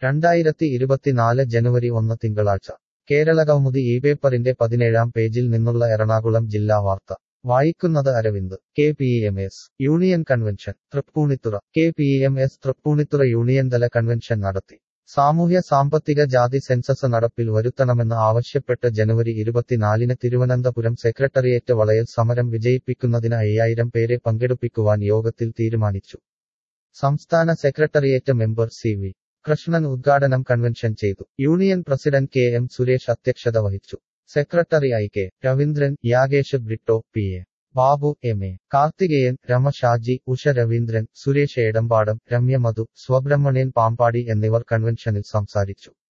രണ്ടായിരത്തി ഇരുപത്തിനാല് ജനുവരി ഒന്ന് തിങ്കളാഴ്ച കേരളകൗമുദി ഈ പേപ്പറിന്റെ പതിനേഴാം പേജിൽ നിന്നുള്ള എറണാകുളം ജില്ലാ വാർത്ത വായിക്കുന്നത് Aravind K P M S union convention Thrippunithura K P M S Thrippunithura union തല കൺവെൻഷൻ നടത്തി സാമൂഹ്യ സാമ്പത്തിക ജാതി സെൻസസ് നടപ്പിൽ വരുത്തണമെന്ന് ആവശ്യപ്പെട്ട് ജനുവരി ഇരുപത്തിനാലിന് തിരുവനന്തപുരം സെക്രട്ടറിയേറ്റ് വളയൽ സമരം വിജയിപ്പിക്കുന്നതിന് അയ്യായിരം പേരെ പങ്കെടുപ്പിക്കുവാൻ യോഗത്തിൽ തീരുമാനിച്ചു സംസ്ഥാന secretariat member C V Krishnan ഉദ്ഘാടനം കൺവെൻഷൻ ചെയ്തു union president K M Suresh അധ്യക്ഷത വഹിച്ചു secretary I K Raveendran Yagesh Britto P A Babu M A Karthikeyan Rema Shaji Usha Raveendran Suresh Edampadam Ramya Madhu Subramanian Pampady എന്നിവർ കൺവെൻഷനിൽ സംസാരിച്ചു